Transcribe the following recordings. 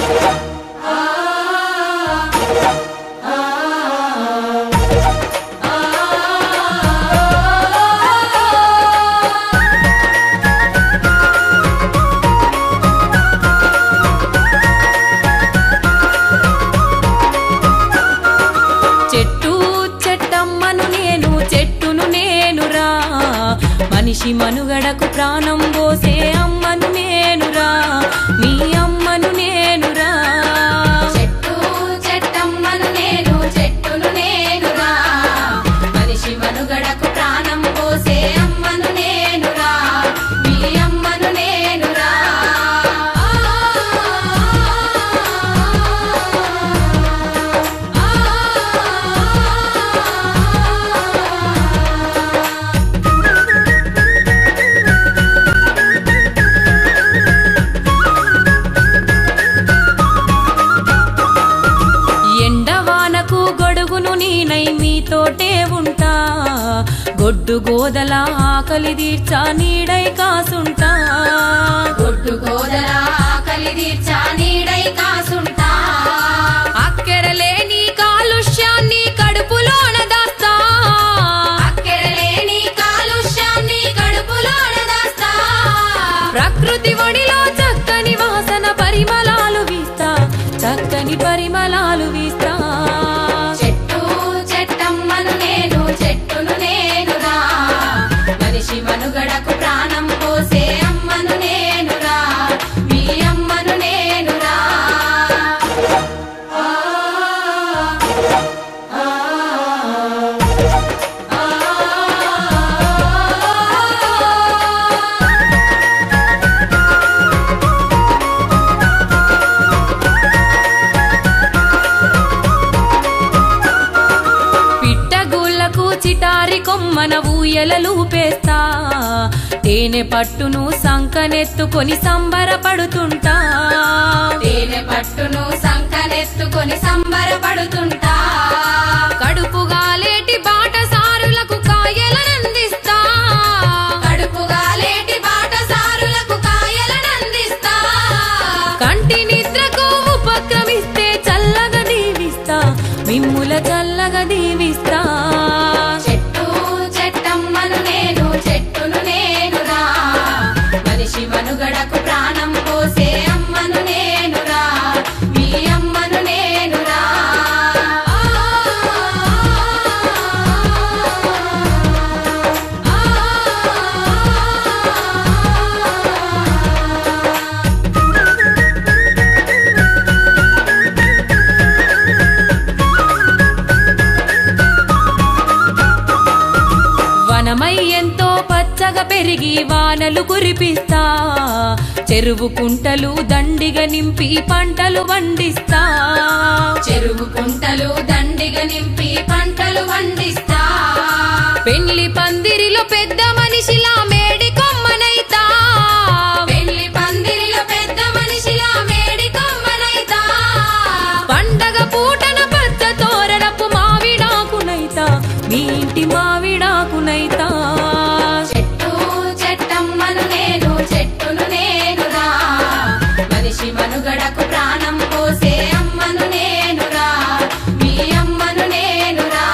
చెట్టు చెట్టమ్మను నేను చెట్టును నేనురా మనిషి మనుగడకు ప్రాణం పోసే అమ్మను నేనురా మీ అమ్మను నేనురా చెట్టు చెట్టమ్మను నేను చెట్టును నేనురా మనిషి మనుగడకు ప్రాణం పోసే అమ్మను నేనురా మీ అమ్మను నేనురా ఎండవానకు గొడుగును నేనై మీతోటే ఉంటా గొడ్డు గోదల ఆకలి తీర్చా నీడై కాసుంటా గొడ్డు గోదల ఆకలి తీర్చా నీడై కాసుంటా అక్కెరలేని కాలుష్యాన్ని కడుపులోన దాస్తా అక్కెరలేని కాలుష్యాన్ని కడుపులోన దాస్తా ప్రకృతి ఒడిలో చక్కని వాసన పరిమళాలు వీస్తా చక్కని పరిమళాలు వీస్తా చెట్టు చెట్టమ్మను నేను చెట్టును నేనురా మనిషి మనుగడకు ప్రాణం పోసే అమ్మను నేనురా మీ అమ్మను నేనురా పిట్టగూళ్ళకు చిటారి కొమ్మన ఊయలలు పేస్తా తేనె పట్టును సంకనెత్తుకొని సంబరపడుతుంటా తేనె పట్టును సంకనెత్తుకొని సంబరపడుతుంటా కడుపుగా లేటి బాటసారులకు కాయలనందిస్తా కడుపుగా లేటి బాటసారులకు కాయలనందిస్తా కంటి నిద్రకు ఉపక్రమిస్తే చల్లగా దీవిస్తా మిమ్ముల చల్లగా దీవిస్తా చెట్టు చెట్టమ్మను నేను చెట్టును నేనురా మనిషి మనుగడకు ప్రాణం పోసే అమ్మను నేనురా మీ అమ్మను నేనురా వనమై ఎంతో పచ్చగా పెరిగి వానలు కురిపిస్తా చెరువు కుంటలు దండిగా నింపి పంటలు పండిస్తా చెరువు కుంటలు దండిగా నింపి పంటలు పండిస్తా పెళ్లి పందిరిలో పెద్ద మనిషిలా మేడి కొమ్మనైతా పెళ్లి పందిరిలో పెద్ద మనిషిలా మేడి కొమ్మనైతా పండగ పూటన పచ్చ తోరణపు మావిడాకునైతా మీ ఇంటి మావిడాకునైతా చెట్టు చెట్టమ్మను నేను చెట్టును నేనురా మనిషి మనుగడకు ప్రాణం పోసే అమ్మను నేనురా మీ అమ్మను నేనురా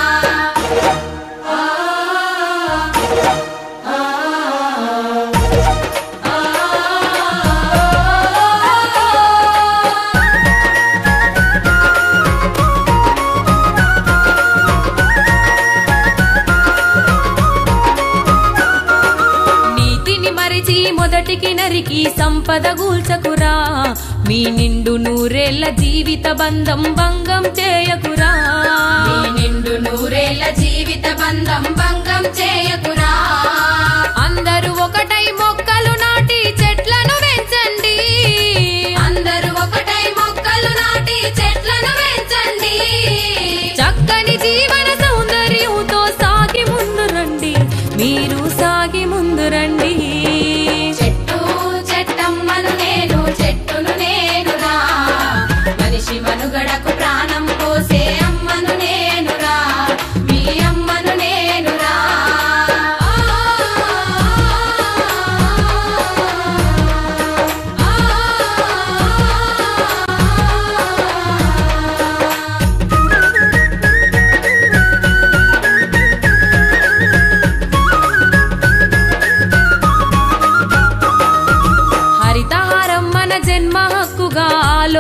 నీతిని మరిచి మొదటికి నరికి సంపద గూల్చకురా మీ నిండు నూరేళ్ల జీవిత బంధం భంగం చేయకురా మీ నిండు నూరేళ్ల జీవిత బంధం భంగం చేయకురా అందరూ ఒకటై మొక్కలు నాటి చెట్లను పెంచండి అందరూ ఒకటై మొక్కలు నాటి చెట్లను పెంచండి చక్కని జీవన సౌందర్యంతో సాగి ముందు రండి మీరు సాగి ముందు రండి చెట్టు చెట్టమ్మను నేను చెట్టును నేనురా మనిషి మనుగడకు ప్రాణం పోసే అమ్మను నేనురా మీ అమ్మను నేనురా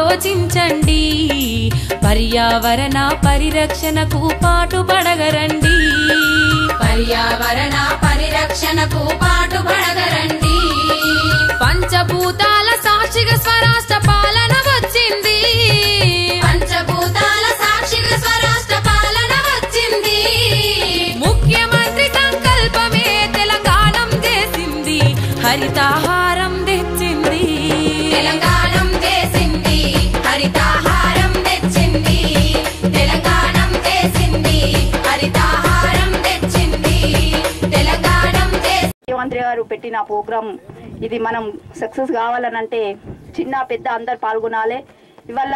ఆలోచించండి పర్యావరణ పరిరక్షణకు పాటుపడగరండి పర్యావరణ పరిరక్షణకు పాటుపడగరండి పంచభూతాల సాక్షిగా స్వరాష్ట్ర పాలన వచ్చింది పంచభూతాల సాక్షిగా స్వరాష్ట్ర పాలన వచ్చింది ముఖ్యమంత్రి సంకల్పమే తెలంగాణం చేసింది హరితాహారం తెచ్చింది తెలంగాణం చేసింది హరితాహారం తెచ్చింది తెలంగాణం చేసింది హరితాహారం తెచ్చింది తెలంగాణం చేసింది ముఖ్యమంత్రి గారు పెట్టిన ప్రోగ్రాం ఇది మనం సక్సెస్ కావాలనంటే చిన్న పెద్ద అందరు పాల్గొనాలి ఇవాళ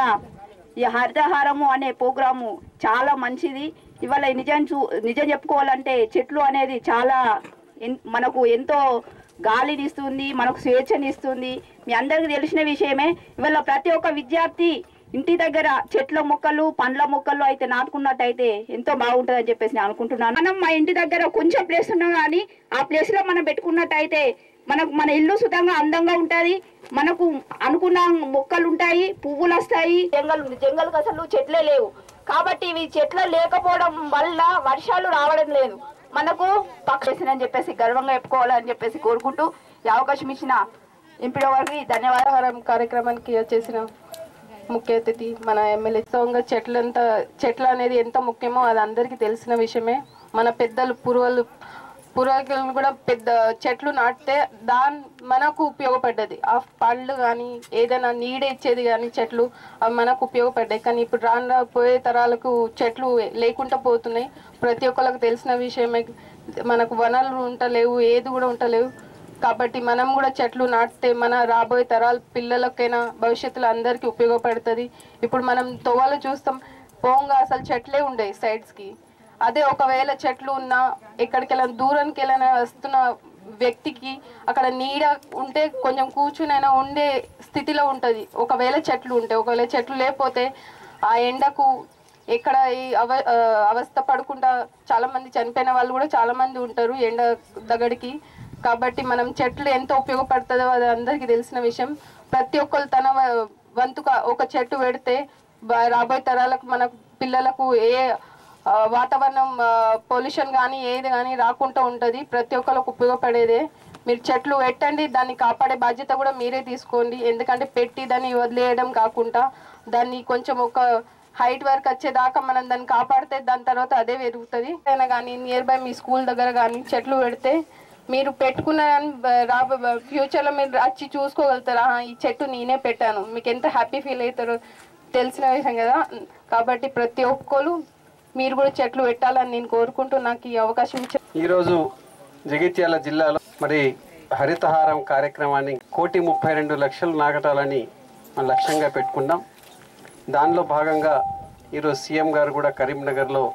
ఈ హరితహారము అనే ప్రోగ్రాము చాలా మంచిది ఇవాళ నిజం చూ నిజం చెప్పుకోవాలంటే చెట్లు అనేది చాలా ఎన్- మనకు ఎంతో గాలిని ఇస్తుంది మనకు స్వేచ్ఛని ఇస్తుంది మీ అందరికీ తెలిసిన విషయమే ఇవాళ ప్రతి ఒక్క విద్యార్థి ఇంటి దగ్గర చెట్ల మొక్కలు పండ్ల మొక్కలు అయితే నాటుకున్నట్టయితే ఎంతో బాగుంటుందని చెప్పేసి నేను అనుకుంటున్నాను మనం మా ఇంటి దగ్గర కొంచెం ప్లేస్ ఉన్నా కానీ ఆ ప్లేస్ లో మనం పెట్టుకున్నట్టయితే మనకు మన ఇల్లు సుతంగా అందంగా ఉంటది మనకు అనుకున్న మొక్కలు ఉంటాయి పువ్వులు వస్తాయి జంగల్ జంగల్ అసలు చెట్లే లేవు కాబట్టి ఇవి చెట్లు లేకపోవడం వల్ల వర్షాలు రావడం లేదు మనకు పక్షేసినని చెప్పేసి గర్వంగా చెప్పుకోవాలని చెప్పేసి కోరుకుంటూ ఈ అవకాశం ఇచ్చిన ఎంపీడో గారికి ధన్యవాదాలు ఆహారం కార్యక్రమానికి వచ్చేసిన ముఖ్య అతిథి మన ఎమ్మెల్యే సోంగ చెట్లంతా చెట్లు అనేది ఎంత ముఖ్యమో అది అందరికీ తెలిసిన విషయమే మన పెద్దలు పూర్వలు పూర్వీకులను కూడా పెద్ద చెట్లు నాటితే దాని మనకు ఉపయోగపడ్డది ఆ పండ్లు కానీ ఏదైనా నీడ ఇచ్చేది కానీ చెట్లు అవి మనకు ఉపయోగపడ్డాయి కానీ ఇప్పుడు రాను రా పోయే తరాలకు చెట్లు లేకుండా పోతున్నాయి ప్రతి ఒక్కరికి తెలిసిన విషయమే మనకు వనరులు ఉంటలేవు ఏది కూడా ఉంటలేవు కాబట్టి మనం కూడా చెట్లు నాటితే మన రాబోయే తరాల పిల్లలకైనా భవిష్యత్తులో అందరికీ ఉపయోగపడుతుంది ఇప్పుడు మనం తోవలు చూస్తాం పోంగా అసలు చెట్లే ఉండేవి సైడ్స్కి అదే ఒకవేళ చెట్లు ఉన్నా ఎక్కడికి వెళ్ళినా దూరానికి వెళ్ళినా వస్తున్న వ్యక్తికి అక్కడ నీడ ఉంటే కొంచెం కూర్చునైనా ఉండే స్థితిలో ఉంటుంది ఒకవేళ చెట్లు ఉంటే ఒకవేళ చెట్లు లేకపోతే ఆ ఎండకు ఎక్కడ ఈ అవ ఆ, అవస్థ పడకుండా చాలా మంది చనిపోయిన వాళ్ళు కూడా చాలా మంది ఉంటారు ఎండ దగ్గడికి కాబట్టి మనం చెట్లు ఎంత ఉపయోగపడుతుందో అది అందరికీ తెలిసిన విషయం ప్రతి ఒక్కరు తన వ- వంతుగా ఒక చెట్టు పెడితే బ- రాబోయే తరాలకు మన పిల్లలకు ఏ ఆ, వాతావరణం పొల్యూషన్ కానీ ఏది కానీ రాకుండా ఉంటుంది ప్రతి ఒక్కరికి ఉపయోగపడేదే మీరు చెట్లు పెట్టండి దాన్ని కాపాడే బాధ్యత కూడా మీరే తీసుకోండి ఎందుకంటే పెట్టి దాన్ని వదిలేయడం కాకుండా దాన్ని కొంచెం ఒక హైట్ వరకు వచ్చేదాకా మనం దాన్ని కాపాడితే దాని తర్వాత అదే పెరుగుతుంది అయినా కానీ నియర్ బై మీ స్కూల్ దగ్గర కానీ చెట్లు పెడితే మీరు పెట్టుకున్న రాబో ఫ్యూచర్లో మీరు వచ్చి చూసుకోగలుగుతారా "ఆహా, ఈ చెట్టు నేనే పెట్టాను మీకు ఎంత హ్యాపీ ఫీల్ అవుతారో తెలిసిన విషయం కదా కాబట్టి ప్రతి ఒక్కరు మీరు కూడా చెట్లు పెట్టాలని నేను కోరుకుంటూ నాకు ఈ అవకాశం ఇచ్చారు ఈరోజు జగిత్యాల జిల్లాలో మరి హరితహారం కార్యక్రమాన్ని కోటి ముప్పై రెండు లక్షలు నాగటాలని మన లక్ష్యంగా పెట్టుకున్నాం దానిలో భాగంగా ఈరోజు సీఎం గారు కూడా కరీంనగర్లో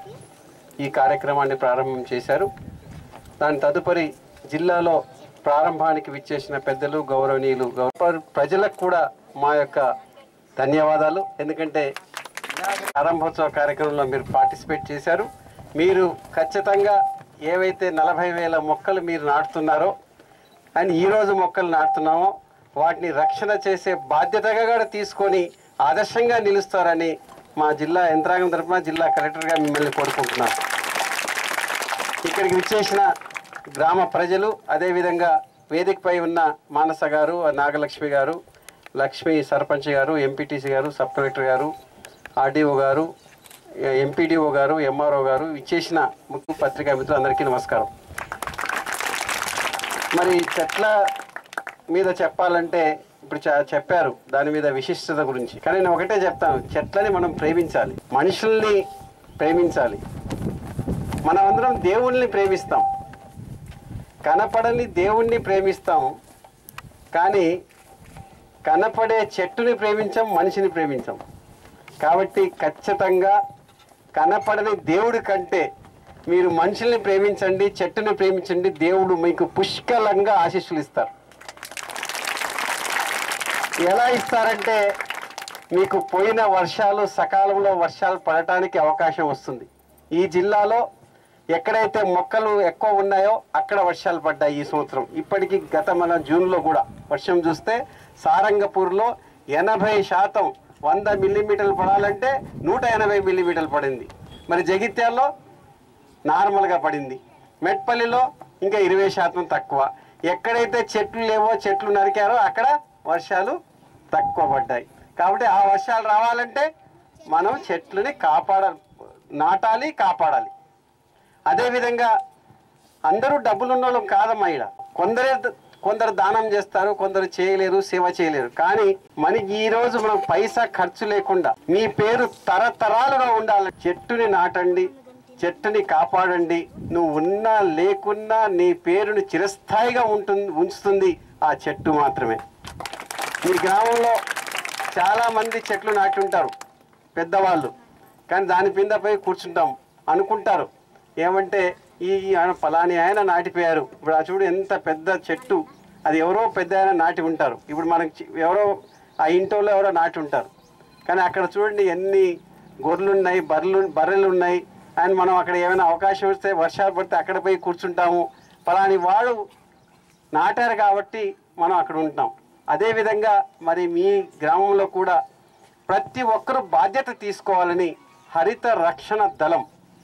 ఈ కార్యక్రమాన్ని ప్రారంభం చేశారు దాని తదుపరి జిల్లాలో ప్రారంభానికి విచ్చేసిన పెద్దలు గౌరవనీయులు గౌరవ ప్రజలకు కూడా మా యొక్క ధన్యవాదాలు ఎందుకంటే ప్రారంభోత్సవ కార్యక్రమంలో మీరు పార్టిసిపేట్ చేశారు మీరు ఖచ్చితంగా ఏవైతే నలభై వేల మొక్కలు మీరు నాటుతున్నారో అండ్ ఈరోజు మొక్కలు నాటుతున్నామో వాటిని రక్షణ చేసే బాధ్యతగా కూడా తీసుకొని ఆదర్శంగా నిలుస్తారని మా జిల్లా యంత్రాంగం తరఫున జిల్లా కలెక్టర్గా మిమ్మల్ని కోరుకుంటున్నాను ఇక్కడికి విచ్చేసిన గ్రామ ప్రజలు అదేవిధంగా వేదికపై ఉన్న మానస గారు నాగలక్ష్మి గారు లక్ష్మి సర్పంచ్ గారు ఎంపీటీసీ గారు సబ్ కలెక్టర్ గారు ఆర్డీఓ గారు ఎంపీడీఓ గారు ఎంఆర్ఓ గారు ఇచ్చేసిన ముఖ్య పత్రికా మిత్రులందరికీ నమస్కారం మరి చెట్ల మీద చెప్పాలంటే ఇప్పుడు చ- చెప్పారు దాని మీద విశిష్టత గురించి కానీ నేను ఒకటే చెప్తాను చెట్లని మనం ప్రేమించాలి మనుషుల్ని ప్రేమించాలి మనం అందరం దేవుణ్ణి ప్రేమిస్తాం కనపడని దేవుణ్ణి ప్రేమిస్తాం కానీ కనపడే చెట్టుని ప్రేమించాం మనిషిని ప్రేమించాం కాబట్టి ఖచ్చితంగా కనపడని దేవుడి కంటే మీరు మనుషుల్ని ప్రేమించండి చెట్టుని ప్రేమించండి దేవుడు మీకు పుష్కలంగా ఆశీస్సులు ఇస్తారు ఎలా ఇస్తారంటే మీకు పోయిన వర్షాలు సకాలంలో వర్షాలు పడటానికి అవకాశం వస్తుంది ఈ జిల్లాలో ఎక్కడైతే మొక్కలు ఎక్కువ ఉన్నాయో అక్కడ వర్షాలు పడ్డాయి ఈ సంవత్సరం ఇప్పటికీ గత మన జూన్లో కూడా వర్షం చూస్తే సారంగపూర్లో ఎనభై శాతం వంద మిల్లీమీటర్లు పడాలంటే నూట ఎనభై మిల్లీమీటర్లు పడింది మరి జగిత్యాల్లో నార్మల్గా పడింది మెట్పల్లిలో ఇంకా ఇరవై శాతం తక్కువ ఎక్కడైతే చెట్లు లేవో చెట్లు నరికారో అక్కడ వర్షాలు తక్కువ పడ్డాయి కాబట్టి ఆ వర్షాలు రావాలంటే మనం చెట్లని కాపాడాలి నాటాలి కాపాడాలి అదేవిధంగా అందరూ డబ్బులు ఉన్న వాళ్ళు కాదమ్మా ఈడ కొందరే కొందరు దానం చేస్తారు కొందరు చేయలేరు సేవ చేయలేరు కానీ మనకి ఈ రోజు మనం పైసా ఖర్చు లేకుండా మీ పేరు తరతరాలుగా ఉండాలి చెట్టుని నాటండి చెట్టుని కాపాడండి నువ్వు ఉన్నా లేకున్నా నీ పేరుని చిరస్థాయిగా ఉంటుంది ఉంచుతుంది ఆ చెట్టు మాత్రమే మీ గ్రామంలో చాలా మంది చెట్లు నాటి ఉంటారు పెద్దవాళ్ళు కానీ దాని కింద పోయి కూర్చుంటాం అనుకుంటారు ఏమంటే ఈ ఆయన ఫలాని ఆయన నాటిపోయారు ఇప్పుడు ఆ చూడు ఎంత పెద్ద చెట్టు అది ఎవరో పెద్ద ఆయన నాటి ఉంటారు ఇప్పుడు మనకి చి- ఎవరో ఆ ఇంటోళ్ళు ఎవరో నాటి ఉంటారు కానీ అక్కడ చూడండి ఎన్ని గొర్రెలు ఉన్నాయి బర్రెలు బర్రెలు ఉన్నాయి అండ్ మనం అక్కడ ఏమైనా అవకాశం వస్తే వర్షాలు పడితే అక్కడ పోయి కూర్చుంటాము ఫలాని వాడు నాటారు కాబట్టి మనం అక్కడ ఉంటాం అదేవిధంగా మరి మీ గ్రామంలో కూడా ప్రతి ఒక్కరూ బాధ్యత తీసుకోవాలని హరిత రక్షణ దళం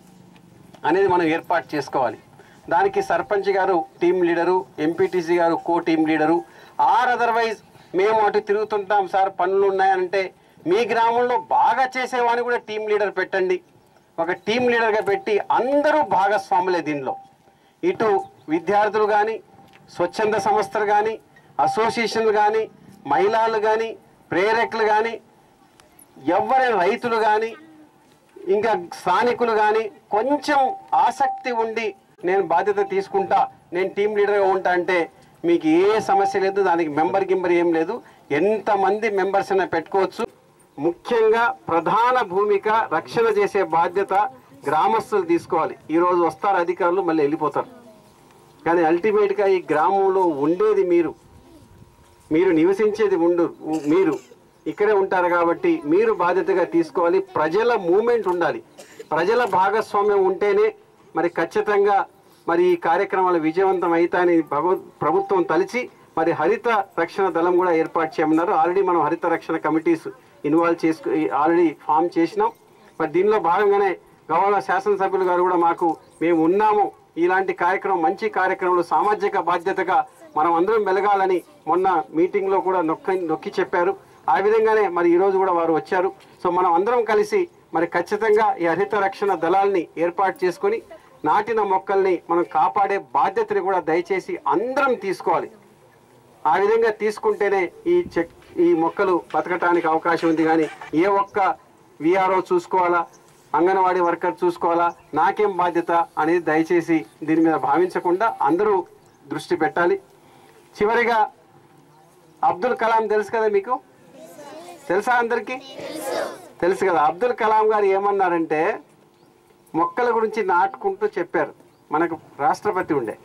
అనేది మనం ఏర్పాటు చేసుకోవాలి దానికి సర్పంచ్ గారు టీం లీడరు ఎంపీటీసీ గారు co team leader or otherwise మేము అటు తిరుగుతుంటాం సార్ పనులు ఉన్నాయంటే మీ గ్రామంలో బాగా చేసేవాడిని కూడా టీం లీడర్ పెట్టండి ఒక టీం లీడర్గా పెట్టి అందరూ భాగస్వాములే దీనిలో ఇటు విద్యార్థులు కానీ స్వచ్ఛంద సంస్థలు కానీ అసోసియేషన్లు కానీ మహిళలు కానీ ప్రేరకులు కానీ ఎవరైనా రైతులు కానీ ఇంకా స్థానికులు కానీ కొంచెం ఆసక్తి ఉండి నేను బాధ్యత తీసుకుంటా నేను టీం లీడర్గా ఉంటా అంటే మీకు ఏ సమస్య లేదు దానికి మెంబర్ గింబర్ ఏం లేదు ఎంతమంది మెంబర్స్ అయినా పెట్టుకోవచ్చు ముఖ్యంగా ప్రధాన భూమిక రక్షణ చేసే బాధ్యత గ్రామస్తులు తీసుకోవాలి ఈరోజు వస్తారు అధికారులు మళ్ళీ వెళ్ళిపోతారు కానీ అల్టిమేట్గా ఈ గ్రామంలో ఉండేది మీరు మీరు నివసించేది ఉండు ఉ- మీరు ఇక్కడే ఉంటారు కాబట్టి మీరు బాధ్యతగా తీసుకోవాలి ప్రజల మూమెంట్ ఉండాలి ప్రజల భాగస్వామ్యం ఉంటేనే మరి ఖచ్చితంగా మరి ఈ కార్యక్రమాలు విజయవంతం అవుతాయని భగవ ప్రభుత్వం తలిచి మరి హరిత రక్షణ దళం కూడా ఏర్పాటు చేయమన్నారు ఆల్రెడీ మనం హరిత రక్షణ కమిటీస్ ఇన్వాల్వ్ చేసుకు ఆల్రెడీ ఫామ్ చేసినాం మరి దీనిలో భాగంగానే గౌరవ శాసనసభ్యులు గారు కూడా మాకు మేము ఉన్నాము ఇలాంటి కార్యక్రమం మంచి కార్యక్రమంలో సామాజిక బాధ్యతగా మనం అందరం వెలగాలని మొన్న మీటింగ్లో కూడా నొక్కి నొక్కి చెప్పారు ఆ విధంగానే మరి ఈరోజు కూడా వారు వచ్చారు సో మనం అందరం కలిసి మరి ఖచ్చితంగా ఈ హరిత రక్షణ దళాల్ని ఏర్పాటు చేసుకొని నాటిన మొక్కల్ని మనం కాపాడే బాధ్యతని కూడా దయచేసి అందరం తీసుకోవాలి ఆ విధంగా తీసుకుంటేనే ఈ చెక్ ఈ మొక్కలు బతకటానికి అవకాశం ఉంది కానీ ఏ ఒక్క విఆర్ఓ చూసుకోవాలా అంగన్వాడీ వర్కర్ చూసుకోవాలా నాకేం బాధ్యత అనేది దయచేసి దీని మీద భావించకుండా అందరూ దృష్టి పెట్టాలి చివరిగా అబ్దుల్ కలాం తెలుసు కదా మీకు తెలుసా అందరికీ తెలుసు కదా అబ్దుల్ కలాం గారు ఏమన్నారంటే మొక్కల గురించి నాటుకుంటూ చెప్పారు మనకు రాష్ట్రపతి ఉండే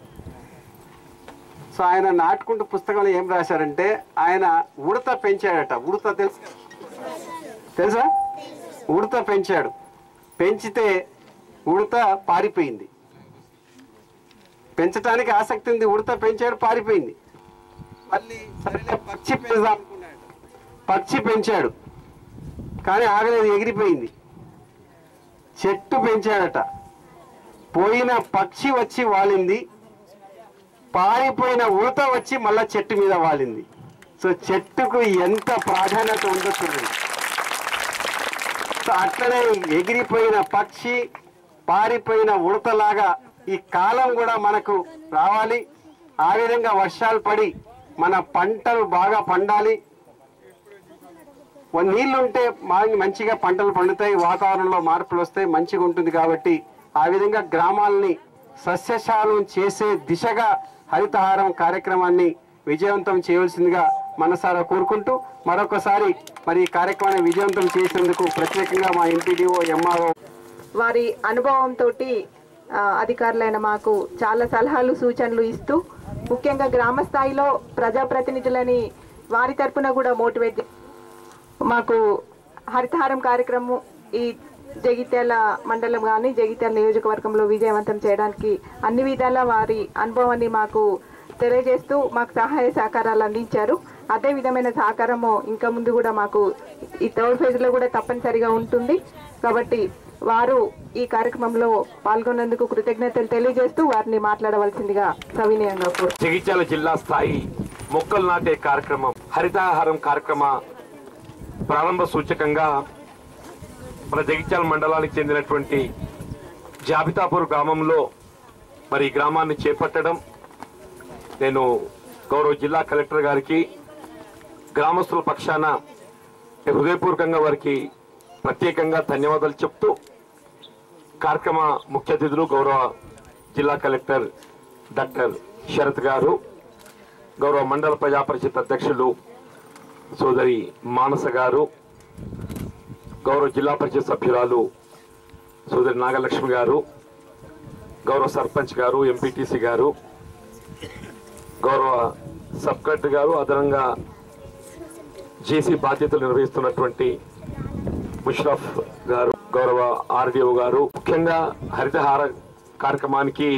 సో ఆయన నాటుకుంటూ పుస్తకంలో ఏం రాశారంటే ఆయన ఉడత పెంచాడట ఉడత తెలుసు తెలుసా ఉడత పెంచాడు పెంచితే ఉడత పారిపోయింది పెంచడానికి ఆసక్తి ఉంది ఉడత పెంచాడు పారిపోయింది మళ్ళీ సరేలే పక్షి పెంచుదాం అనుకున్నాడు పక్షి పెంచాడు కానీ ఆగలేదు ఎగిరిపోయింది చెట్టు పెంచాడట పోయిన పక్షి వచ్చి వాలింది పారిపోయిన ఉడత వచ్చి మళ్ళా చెట్టు మీద వాలింది సో చెట్టుకు ఎంత ప్రాధాన్యత ఉందో చూడండి సో అట్లనే ఎగిరిపోయిన పక్షి పారిపోయిన ఉడతలాగా ఈ కాలం కూడా మనకు రావాలి ఆ విధంగా వర్షాలు పడి మన పంటలు బాగా పండాలి ఓ నీళ్లుంటే మా- మంచిగా పంటలు పండుతాయి వాతావరణంలో మార్పులు వస్తాయి మంచిగా ఉంటుంది కాబట్టి ఆ విధంగా గ్రామాలని సస్యశాలం చేసే దిశగా హరితహారం కార్యక్రమాన్ని విజయవంతం చేయవలసిందిగా మనసారా కోరుకుంటూ మరొకసారి మరి ఈ కార్యక్రమాన్ని విజయవంతం చేసేందుకు ప్రత్యేకంగా మా ఎంపీడీఓ ఎంఆర్ఓ వారి అనుభవంతో అధికారులైన మాకు చాలా సలహాలు సూచనలు ఇస్తూ ముఖ్యంగా గ్రామ స్థాయిలో ప్రజాప్రతినిధులని వారి తరపున కూడా మోటివేట్ మాకు హరితహారం కార్యక్రమం ఈ జగిత్యాల మండలం కానీ జగిత్యాల నియోజకవర్గంలో విజయవంతం చేయడానికి అన్ని విధాల వారి అనుభవాన్ని మాకు తెలియజేస్తూ మాకు సహాయ సహకారాలు అందించారు అదే విధమైన సహకారము ఇంకా ముందు కూడా మాకు ఈ థర్డ్ ఫేజ్ లో కూడా తప్పనిసరిగా ఉంటుంది కాబట్టి వారు ఈ కార్యక్రమంలో పాల్గొన్నందుకు కృతజ్ఞతలు తెలియజేస్తూ వారిని మాట్లాడవలసిందిగా సవినయంగా కోరు జగిత్యాల జిల్లా స్థాయి మొక్కలు నాటే కార్యక్రమం హరితాహారం కార్యక్రమ ప్రారంభ సూచకంగా మన జగిత్యాల మండలానికి చెందినటువంటి జాబితాపూర్ గ్రామంలో మరి ఈ గ్రామాన్ని చేపట్టడం నేను గౌరవ జిల్లా కలెక్టర్ గారికి గ్రామస్తుల పక్షాన హృదయపూర్వకంగా వారికి ప్రత్యేకంగా ధన్యవాదాలు చెప్తూ కార్యక్రమ ముఖ్య అతిథులు గౌరవ జిల్లా కలెక్టర్ డాక్టర్ శరత్ గారు గౌరవ మండల ప్రజా పరిషత్ అధ్యక్షులు సోదరి మానస గారు గౌరవ జిల్లా పరిషత్ సభ్యురాలు సోదరి నాగలక్ష్మి గారు గౌరవ సర్పంచ్ గారు ఎంపీటీసీ గారు గౌరవ సబ్ కలెక్టర్ గారు అదనంగా జేసీ బాధ్యతలు నిర్వహిస్తున్నటువంటి ముషరఫ్ గారు గౌరవ ఆర్డీఓ గారు ముఖ్యంగా హరితహార కార్యక్రమానికి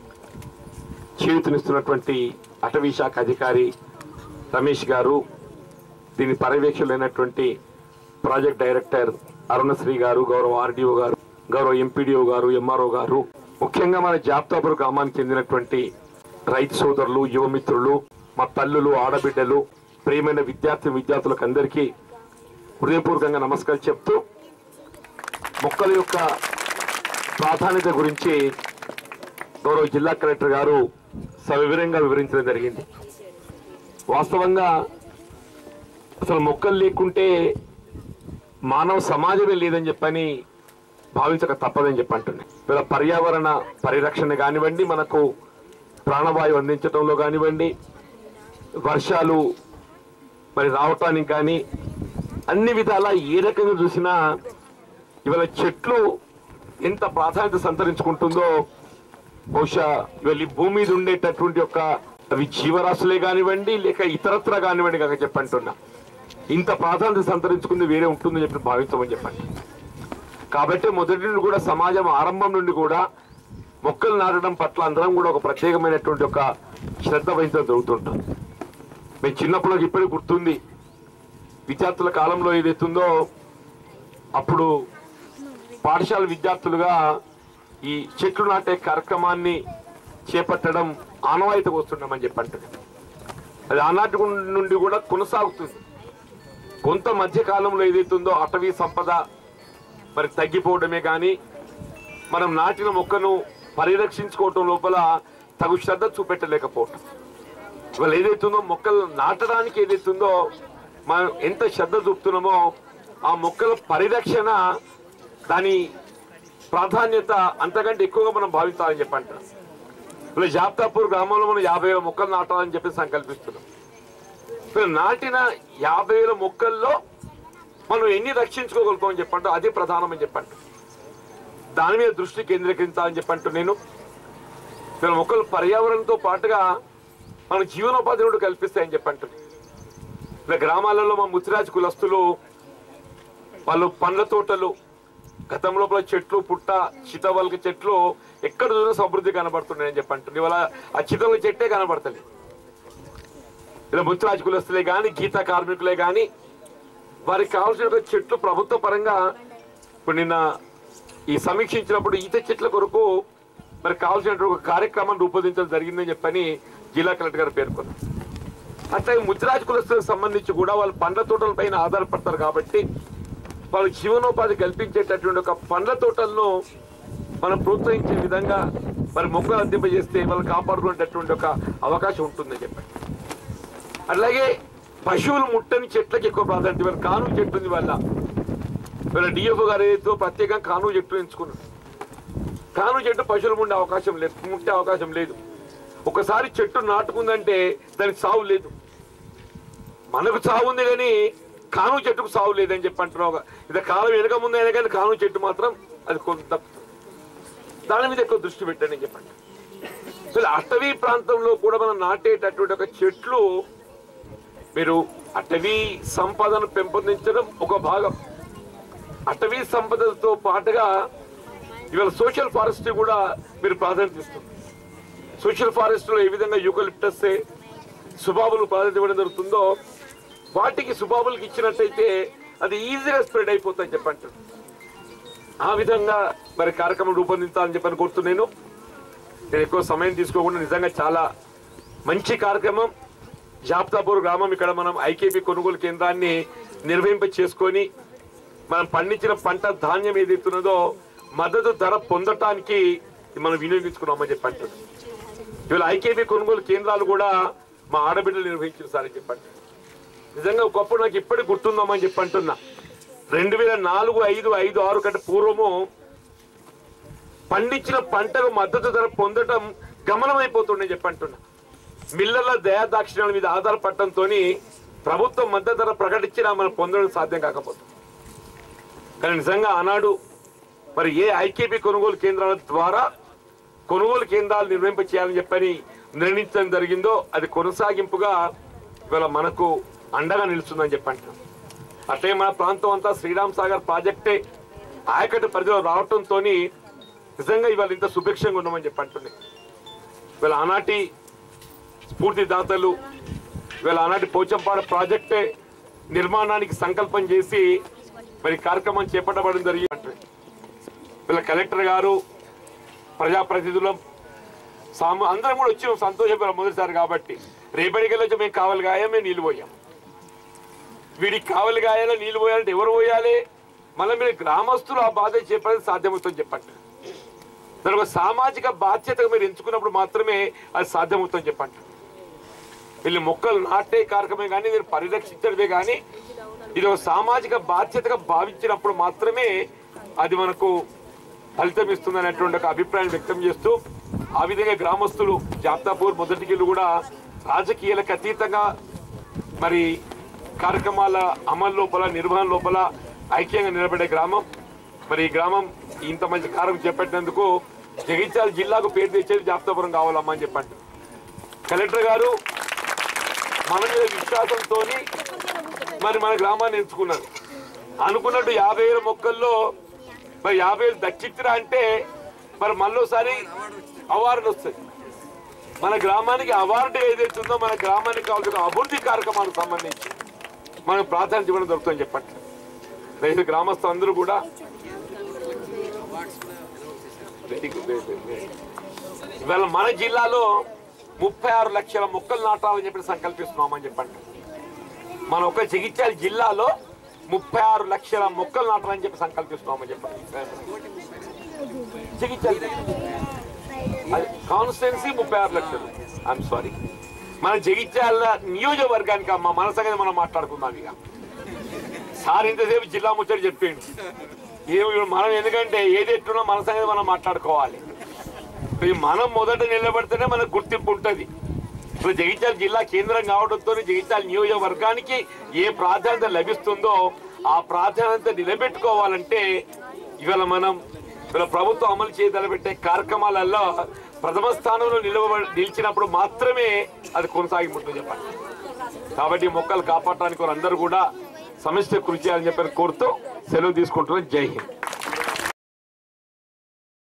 చేయూతనిస్తున్నటువంటి అటవీ శాఖ అధికారి రమేష్ గారు దీని పర్యవేక్షకులైనటువంటి ప్రాజెక్ట్ డైరెక్టర్ అరుణశ్రీ గారు గౌరవ ఆర్డీఓ గారు గౌరవ ఎంపీడీఓ గారు ఎంఆర్ఓ గారు ముఖ్యంగా మన జాప్తాపురం గ్రామానికి చెందినటువంటి రైతు సోదరులు యువమిత్రులు మా తల్లులు ఆడబిడ్డలు ప్రియమైన విద్యార్థి విద్యార్థులకు అందరికీ హృదయపూర్వకంగా నమస్కారం చెప్తూ మొక్కల యొక్క ప్రాధాన్యత గురించి గౌరవ జిల్లా కలెక్టర్ గారు సవివరంగా వివరించడం జరిగింది వాస్తవంగా అసలు మొక్కలు లేకుంటే మానవ సమాజమే లేదని చెప్పని భావించక తప్పదని చెప్పి అంటున్నాయి ఇలా పర్యావరణ పరిరక్షణ కానివ్వండి మనకు ప్రాణవాయువు అందించడంలో కానివ్వండి వర్షాలు మరి రావటానికి కానీ అన్ని విధాలా ఏ రకంగా చూసినా ఇవాళ చెట్లు ఎంత ప్రాధాన్యత సంతరించుకుంటుందో బహుశా ఇవాళ ఈ భూమి మీద ఉండేటటువంటి యొక్క అవి జీవరాశులే కానివ్వండి లేక ఇతరత్ర కానివ్వండి కాక చెప్పంటున్నా ఇంత ప్రాధాన్యత సంతరించుకుంది వేరే ఉంటుందని చెప్పి భావించమని చెప్పండి కాబట్టి మొదటి నుండి కూడా సమాజం ఆరంభం నుండి కూడా మొక్కలు నాటడం పట్ల అందరం కూడా ఒక ప్రత్యేకమైనటువంటి ఒక శ్రద్ధ వహించడం జరుగుతుంటాం మేము చిన్నప్పుడు నాకు ఇప్పటికి గుర్తుంది విద్యార్థుల కాలంలో ఏదైతుందో అప్పుడు పాఠశాల విద్యార్థులుగా ఈ చెట్లు నాటే కార్యక్రమాన్ని చేపట్టడం ఆనవాయితీగా వస్తున్నామని చెప్పి అంటున్నాను అది ఆనాటి నుండి కూడా కొనసాగుతుంది కొంత మధ్య కాలంలో ఏదైతుందో అటవీ సంపద మరి తగ్గిపోవడమే కానీ మనం నాటిన మొక్కను పరిరక్షించుకోవటం లోపల తగు శ్రద్ధ చూపెట్టలేకపోవటం ఇవాళ ఏదైతుందో మొక్కలు నాటడానికి ఏదైతుందో మనం ఎంత శ్రద్ధ చూపుతున్నామో ఆ మొక్కల పరిరక్షణ దాని ప్రాధాన్యత అంతకంటే ఎక్కువగా మనం భావిస్తామని చెప్పంట ఇప్పుడు జాప్తాపూర్ గ్రామంలో మనం యాభై వేల మొక్కలు నాటాలని చెప్పి సంకల్పిస్తున్నాం ఇప్పుడు నాటిన యాభై వేల మొక్కల్లో మనం ఎన్ని రక్షించుకోగలుగుతామని చెప్పంట అదే ప్రధానమని చెప్పంట దాని మీద దృష్టి కేంద్రీకరించాలని చెప్పంటూ నేను ఇక్కడ మొక్కలు పర్యావరణంతో పాటుగా మన జీవనోపాధిని కూడా కల్పిస్తాయని చెప్పంటుంది ఇలా గ్రామాలలో మా ముత్తిరాజు కులస్తులు వాళ్ళు పండ్ల తోటలు గతం లోపల చెట్లు పుట్ట చితవలక చెట్లు ఎక్కడ చూసినా సమృద్ధి కనబడుతున్నాయని చెప్పంటుంది ఇవాళ ఆ చితవల చెట్టే కనబడతలేదు ఇలా ముత్తిరాజు కులస్తులే కానీ గీతా కార్మికులే కానీ వారికి కావాల్సిన ఒక చెట్లు ప్రభుత్వ పరంగా ఇప్పుడు నిన్న ఈ సమీక్షించినప్పుడు ఈత చెట్ల కొరకు మరి కావాల్సినటువంటి ఒక కార్యక్రమం రూపొందించడం జరిగిందని చెప్పని జిల్లా కలెక్టర్ గారు పేర్కొన్నారు అట్లాగే ముద్రాజ్ కులస్తులకు సంబంధించి కూడా వాళ్ళు పండ్ల తోటల పైన ఆధారపడతారు కాబట్టి వాళ్ళు జీవనోపాధి కల్పించేటటువంటి ఒక పండ్ల తోటలను మనం ప్రోత్సహించే విధంగా మరి మొక్కలు అందింపజేస్తే వాళ్ళు కాపాడుకునేటటువంటి ఒక అవకాశం ఉంటుందని చెప్పండి అలాగే పశువులు ముట్టని చెట్లకి ఎక్కువ ప్రాధాన్యత ఇవాళ కాను చెట్టు ఉంది వాళ్ళ ఇవాళ డిఎఫ్ఓ గారు ఏదైతే ప్రత్యేకంగా కాను చెట్టు ఎంచుకున్నారు కాను చెట్టు పశువులు ఉండే అవకాశం లేదు ముట్టే అవకాశం లేదు ఒకసారి చెట్టు నాటుకుందంటే దానికి సావు లేదు మనకు సావు ఉంది కానీ కాను చెట్టుకు సావు లేదని చెప్పి అంటున్నావు ఇది కాలం వెనక ముందైనా కానీ కాను చెట్టు మాత్రం అది కొంత దాని మీద ఎక్కువ దృష్టి పెట్టండి చెప్పండి అసలు అటవీ ప్రాంతంలో కూడా మనం నాటేటటువంటి ఒక చెట్లు మీరు అటవీ సంపదను పెంపొందించడం ఒక భాగం అటవీ సంపదతో పాటుగా ఇవాళ సోషల్ ఫారెస్ట్ కూడా మీరు ప్రాధాన్యత ఇస్తుంది సోషల్ ఫారెస్ట్ లో ఏ విధంగా యూకలిప్టస్ సుబాబులు ప్రాధాన్యత ఇవ్వడం జరుగుతుందో వాటికి సుబాబులకి ఇచ్చినట్టయితే అది ఈజీగా స్ప్రెడ్ అయిపోతుంది చెప్పండి ఆ విధంగా మరి కార్యక్రమం రూపొందించాలని చెప్పని కోరుతున్నాను నేను ఎక్కువ సమయం తీసుకోకుండా నిజంగా చాలా మంచి కార్యక్రమం జాప్తాపూర్ గ్రామం ఇక్కడ మనం ఐకేపీ కొనుగోలు కేంద్రాన్ని నిర్వహింప చేసుకొని మనం పండించిన పంట ధాన్యం ఏదైతున్నదో మద్దతు ధర పొందటానికి మనం వినియోగించుకున్నామని చెప్పి అంటున్నాం ఇవాళ ఐకేపీ కొనుగోలు కేంద్రాలు కూడా మా ఆడబిడ్డలు నిర్వహించారు సార్ అని చెప్పండి నిజంగా ఒకప్పుడు నాకు ఇప్పటికి గుర్తుందామని చెప్పి అంటున్నా రెండు వేల నాలుగు ఐదు ఐదు ఆరు కంటే పూర్వము పండించిన పంటకు మద్దతు ధర పొందటం గమనమైపోతుండే చెప్పి అంటున్నా మిల్లర్ల దయాదాక్షిణ్యాల మీద ఆధారపడటంతో ప్రభుత్వం మద్దతు ధర ప్రకటించినా మనం పొందడం సాధ్యం కాకపోతుంది కానీ నిజంగా ఆనాడు మరి ఏ ఐకేపీ కొనుగోలు కేంద్రాల ద్వారా కొనుగోలు కేంద్రాలు నిర్వహింప చేయాలని చెప్పని నిర్ణయించడం జరిగిందో అది కొనసాగింపుగా ఇవాళ మనకు అండగా నిలుస్తుందని చెప్పంటున్నాం అట్లే మన ప్రాంతం అంతా శ్రీరామ్ సాగర్ ప్రాజెక్టే ఆయకట్టు పరిధిలో రావటంతో నిజంగా ఇవాళ ఇంత సుభిక్షంగా ఉన్నామని చెప్పంటున్నాయి ఇవాళ ఆనాటి స్ఫూర్తిదాతలు ఇవాళ ఆనాటి పోచంపాడ ప్రాజెక్టే నిర్మాణానికి సంకల్పం చేసి మరి కార్యక్రమం చేపట్టబడడం జరిగింది వీళ్ళ కలెక్టర్ గారు ప్రజాప్రతినిధులం సామ అందరం కూడా వచ్చి సంతోషపడాం మొదటిసారి కాబట్టి రేపటికి వచ్చి మేము కావాలి గాయ మేము నీళ్ళు పోయాం వీడికి కావాలి గాయాలో నీళ్ళు పోయాలంటే ఎవరు పోయాలి మళ్ళీ మీరు గ్రామస్తులు ఆ బాధ చెప్పడం సాధ్యమవుతుంది చెప్పండి దాని ఒక సామాజిక బాధ్యతగా మీరు ఎంచుకున్నప్పుడు మాత్రమే అది సాధ్యమవుతుంది చెప్పండి వీళ్ళు మొక్కలు నాటే కార్యక్రమే కానీ మీరు పరిరక్షించడమే కానీ ఇది ఒక సామాజిక బాధ్యతగా భావించినప్పుడు మాత్రమే అది మనకు ఫలితం ఇస్తుంది అనేటువంటి ఒక అభిప్రాయం వ్యక్తం చేస్తూ ఆ విధంగా గ్రామస్తులు జాప్తాపూర్ మొదటికిల్లు కూడా రాజకీయాలకు అతీతంగా మరి కార్యక్రమాల అమలు లోపల నిర్వహణ లోపల ఐక్యంగా నిలబడే గ్రామం మరి ఈ గ్రామం ఇంత మంచి కార్యం చేపట్టినందుకు జగిత్యాల జిల్లాకు పేరు తెచ్చేది జాప్తాపురం కావాలమ్మా అని చెప్పండి కలెక్టర్ గారు మన మీద విశ్వాసంతో మరి మన గ్రామాన్ని ఎంచుకున్నారు అనుకున్నట్టు యాభై వేల మొక్కల్లో మరి యాభై వేలు దక్కించరా అంటే మరి మళ్ళీసారి అవార్డు వస్తుంది మన గ్రామానికి అవార్డు ఏదైతే ఉందో మన గ్రామానికి కావాల్సిన అభివృద్ధి కార్యక్రమాలకు సంబంధించి మనకు ప్రాధాన్యత ఇవ్వడం దొరుకుతుందని చెప్పండి రైతు గ్రామస్తులు అందరూ కూడా Very good, very good, very good. ఇవాళ మన జిల్లాలో ముప్పై ఆరు లక్షల మొక్కలు నాటాలని చెప్పి సంకల్పిస్తున్నామని చెప్పండి మన ఒక జగిత్యాల జిల్లాలో ముప్పై ఆరు లక్షల మొక్కలు నాటాలని చెప్పి సంకల్పిస్తున్నామని చెప్పండి జగిత్యాల కాన్స్టిట్యున్సీ ముప్పై ఆరు లక్షలు ఐఎమ్ సారీ మన జగిత్యాల నియోజకవర్గానికి అమ్మ మన సంగతి మనం మాట్లాడుకుందాం ఇక సార్ ఇంతసేపు జిల్లా ముచ్చట చెప్పిండు ఏమి మనం ఎందుకంటే ఏది ఎట్టున్నా మన సంగతి మనం మాట్లాడుకోవాలి ఈ మనం మొదట నిలబడితేనే మనకు గుర్తింపు ఉంటుంది ఇప్పుడు జగిత్యాల జిల్లా కేంద్రం కావడంతో జగిత్యాల నియోజకవర్గానికి ఏ ప్రాధాన్యత లభిస్తుందో ఆ ప్రాధాన్యత నిలబెట్టుకోవాలంటే ఇవాళ మనం ఇవాళ ప్రభుత్వం అమలు చేయదలబెట్టే కార్యక్రమాలలో ప్రథమ స్థానంలో నిలవ నిలిచినప్పుడు మాత్రమే అది కొనసాగింపుంటుంది చెప్పండి కాబట్టి ఈ మొక్కలు కాపాడటానికి వారందరూ కూడా సమిష్టి కృషి చేయాలని చెప్పని కోరుతూ సెలవు తీసుకుంటున్నాను జై హింద్